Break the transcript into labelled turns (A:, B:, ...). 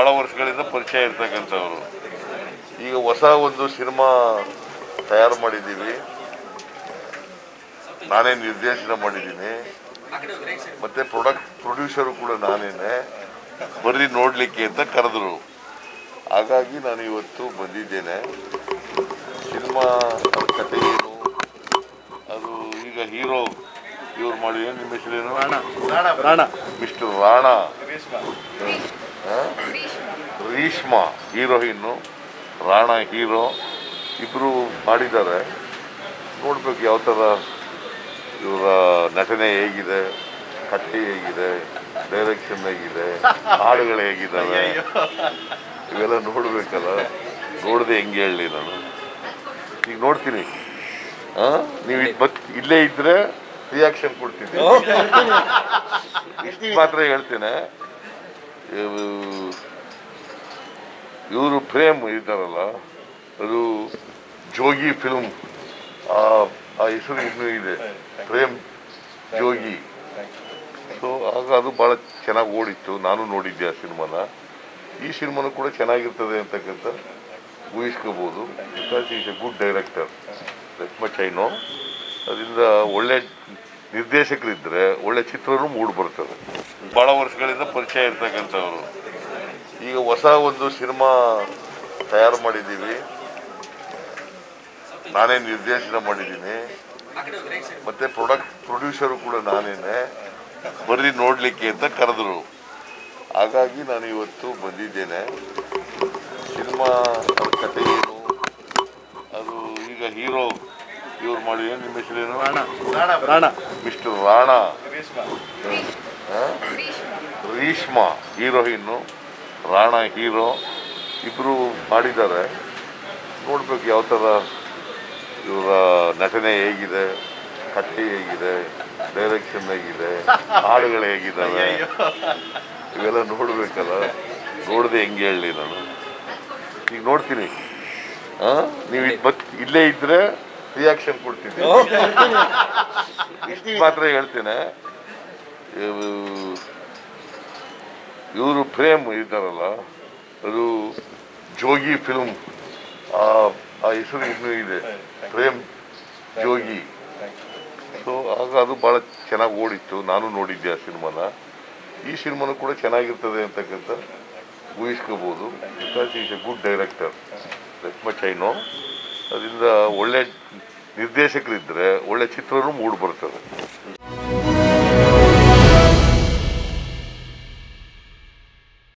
A: ಭಾಳ ವರ್ಷಗಳಿಂದ ಪರಿಚಯ ಇರ್ತಕ್ಕಂಥವ್ರು ಈಗ ಹೊಸ ಒಂದು ಸಿನಿಮಾ ತಯಾರು ಮಾಡಿದ್ದೀವಿ ನಾನೇ ನಿರ್ದೇಶನ ಮಾಡಿದ್ದೀನಿ ಮತ್ತೆ ಪ್ರೊಡಕ್ಟ್ ಪ್ರೊಡ್ಯೂಸರು ಕೂಡ ನಾನೇನೆ ಬರ್ರಿ ನೋಡ್ಲಿಕ್ಕೆ ಅಂತ ಕರೆದ್ರು ಹಾಗಾಗಿ ನಾನು ಇವತ್ತು ಬಂದಿದ್ದೇನೆ ಸಿನಿಮಾ ಕಥೆ ಏನು ಅದು ಈಗ ಹೀರೋ ಇವ್ರು ಮಾಡಿ ಏನು ನಿಮ್ಮ ಹೆಸರೇನು
B: ರಾಣ
A: ಮಿಸ್ಟರ್ ರಾಣಾ ಆ? ರೀಶ್ಮಾ ಹೀರೋಯಿನ್ನು ರಾಣಾ ಹೀರೋ ಇಬ್ಬರು ಮಾಡಿದ್ದಾರೆ ನೋಡ್ಬೇಕು ಯಾವ ಥರ ಇವರ ನಟನೆ ಹೇಗಿದೆ ಕಥೆ ಹೇಗಿದೆ ಡೈರೆಕ್ಷನ್ ಹೇಗಿದೆ ಹಾಡುಗಳು ಹೇಗಿದ್ದಾವೆ ಇವೆಲ್ಲ ನೋಡ್ಬೇಕಲ್ಲ ನೋಡದೆ ಹೆಂಗೆ ಹೇಳಲಿ ನಾನು ಈಗ ನೋಡ್ತೀನಿ ಆ? ನೀವು ಇಲ್ಲಿ ಬತ್ ಇಲ್ಲೇ ಇದ್ರೆ ರಿಯಾಕ್ಷನ್ ಕೊಡ್ತೀನಿ ಇಷ್ಟು ಮಾತ್ರ ಹೇಳ್ತೇನೆ ಇವರು ಪ್ರೇಮ್ ಇದ್ದಾರಲ್ಲ ಅದು ಜೋಗಿ ಫಿಲ್ಮ್ ಆ ಆ ಹೆಸರು ಇನ್ನೂ ಇದೆ ಪ್ರೇಮ್ ಜೋಗಿ ಸೊ ಆಗ ಅದು ಭಾಳ ಚೆನ್ನಾಗಿ ಓಡಿತ್ತು ನಾನು ನೋಡಿದ್ದೆ ಆ ಸಿನಿಮಾನ ಈ ಸಿನಿಮಾನು ಕೂಡ ಚೆನ್ನಾಗಿರ್ತದೆ ಅಂತಕ್ಕಂಥ ಊಹಿಸ್ಕೋಬೋದು because is a good director that much I know ಅದರಿಂದ ಒಳ್ಳೆ ನಿರ್ದೇಶಕರಿದ್ದರೆ ಒಳ್ಳೆ ಚಿತ್ರನೂ ಮೂಡಿ ಬರ್ತದೆ ಭಾಳ ವರ್ಷಗಳಿಂದ ಪರಿಚಯ ಇರ್ತಕ್ಕಂಥವ್ರು ಈಗ ಹೊಸ ಒಂದು ಸಿನಿಮಾ ತಯಾರು ಮಾಡಿದ್ದೀವಿ ನಾನೇ ನಿರ್ದೇಶನ ಮಾಡಿದ್ದೀನಿ ಮತ್ತೆ ಪ್ರೊಡಕ್ಟ್ ಪ್ರೊಡ್ಯೂಸರು ಕೂಡ ನಾನೇನೆ ಬರ್ರಿ ನೋಡ್ಲಿಕ್ಕೆ ಅಂತ ಕರೆದ್ರು ಹಾಗಾಗಿ ನಾನು ಇವತ್ತು ಬಂದಿದ್ದೇನೆ ಸಿನಿಮಾ ಕಥೆ ಏನು ಅದು ಈಗ ಹೀರೋ ಇವ್ರು ಮಾಡಿ ಏನು ನಿಮ್ಮ ಹೆಸರೇನು
B: ರಾಣ
A: ಮಿಸ್ಟರ್ ರಾಣಾ ಆ? ರೀಶ್ಮಾ ಹೀರೋಯಿನ್ನು ರಾಣಾ ಹೀರೋ ಇಬ್ಬರು ಮಾಡಿದ್ದಾರೆ ನೋಡ್ಬೇಕು ಯಾವ ಥರ ಇವರ ನಟನೆ ಹೇಗಿದೆ ಕಥೆ ಹೇಗಿದೆ ಡೈರೆಕ್ಷನ್ ಹೇಗಿದೆ ಹಾಡುಗಳು ಹೇಗಿದ್ದಾವೆ ಇವೆಲ್ಲ ನೋಡ್ಬೇಕಲ್ಲ ನೋಡದೆ ಹೆಂಗೆ ಹೇಳಲಿ ನಾನು ಈಗ ನೋಡ್ತೀನಿ ಆ? ನೀವು ಇಲ್ಲಿ ಬತ್ ಇಲ್ಲೇ ಇದ್ರೆ ರಿಯಾಕ್ಷನ್ ಕೊಡ್ತೀನಿ ಇಷ್ಟು ಮಾತ್ರ ಹೇಳ್ತೇನೆ ಇವರು ಪ್ರೇಮ್ ಇದ್ದಾರಲ್ಲ ಅದು ಜೋಗಿ ಫಿಲ್ಮ್ ಆ ಆ ಹೆಸರು ಇನ್ನೂ ಇದೆ ಪ್ರೇಮ್ ಜೋಗಿ ಸೊ ಆಗ ಅದು ಭಾಳ ಚೆನ್ನಾಗಿ ಓಡಿತ್ತು ನಾನು ನೋಡಿದ್ದೆ ಆ ಸಿನಿಮಾನ ಈ ಸಿನಿಮಾನು ಕೂಡ ಚೆನ್ನಾಗಿರ್ತದೆ ಅಂತಕ್ಕಂಥ ಊಹಿಸ್ಕೋಬೋದು because is a good director that much I know ಅದರಿಂದ ಒಳ್ಳೆ ನಿರ್ದೇಶಕರಿದ್ದರೆ ಒಳ್ಳೆ ಚಿತ್ರನೂ ಮೂಡಿ ಬರ್ತದೆ